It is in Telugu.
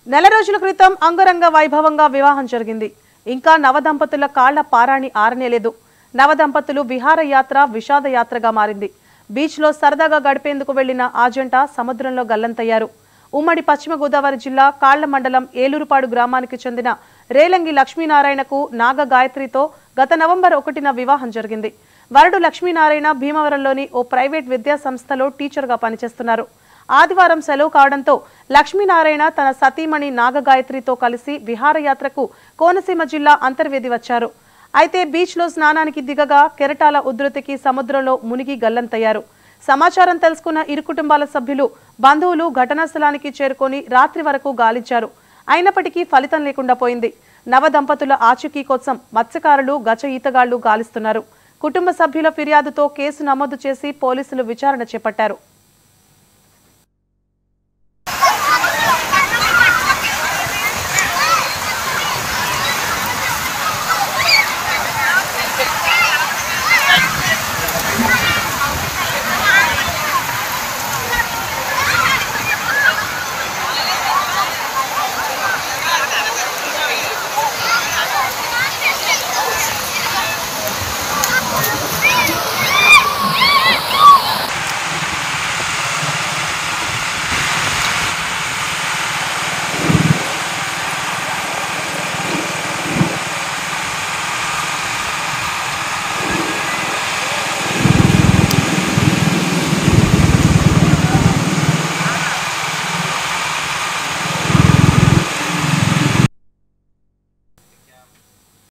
నెల రోజుల క్రితం అంగరంగ వైభవంగా వివాహం జరిగింది ఇంకా నవదంపతుల కాళ్ల పారాణి ఆరనేలేదు నవదంపతులు విహారయాత్ర విషాద యాత్రగా మారింది బీచ్లో సరదాగా గడిపేందుకు వెళ్లిన ఆ జంట సముద్రంలో గల్లంతయ్యారు ఉమ్మడి పశ్చిమ గోదావరి జిల్లా కాళ్ల మండలం ఏలూరుపాడు గ్రామానికి చెందిన రేలంగి లక్ష్మీనారాయణకు నాగ గాయత్రితో గత నవంబర్ ఒకటిన వివాహం జరిగింది వరుడు లక్ష్మీనారాయణ భీమవరంలోని ఓ ప్రైవేట్ విద్యా సంస్థలో టీచర్గా పనిచేస్తున్నారు ఆదివారం సెలవు కావడంతో లక్ష్మీనారాయణ తన సతీమణి నాగగాయత్రితో కలిసి విహారయాత్రకు కోనసీమ జిల్లా అంతర్వేది వచ్చారు అయితే బీచ్లో స్నానానికి దిగగా కెరటాల ఉధృతికి సముద్రంలో మునిగి గల్లంతయ్యారు సమాచారం తెలుసుకున్న ఇరు కుటుంబాల సభ్యులు బంధువులు ఘటనా స్థలానికి చేరుకొని రాత్రి వరకు గాలించారు అయినప్పటికీ ఫలితం లేకుండా పోయింది నవ దంపతుల ఆచూకీ కోసం మత్స్యకారులు గజ ఈతగాళ్లు గాలిస్తున్నారు కుటుంబ సభ్యుల ఫిర్యాదుతో కేసు నమోదు చేసి పోలీసులు విచారణ చేపట్టారు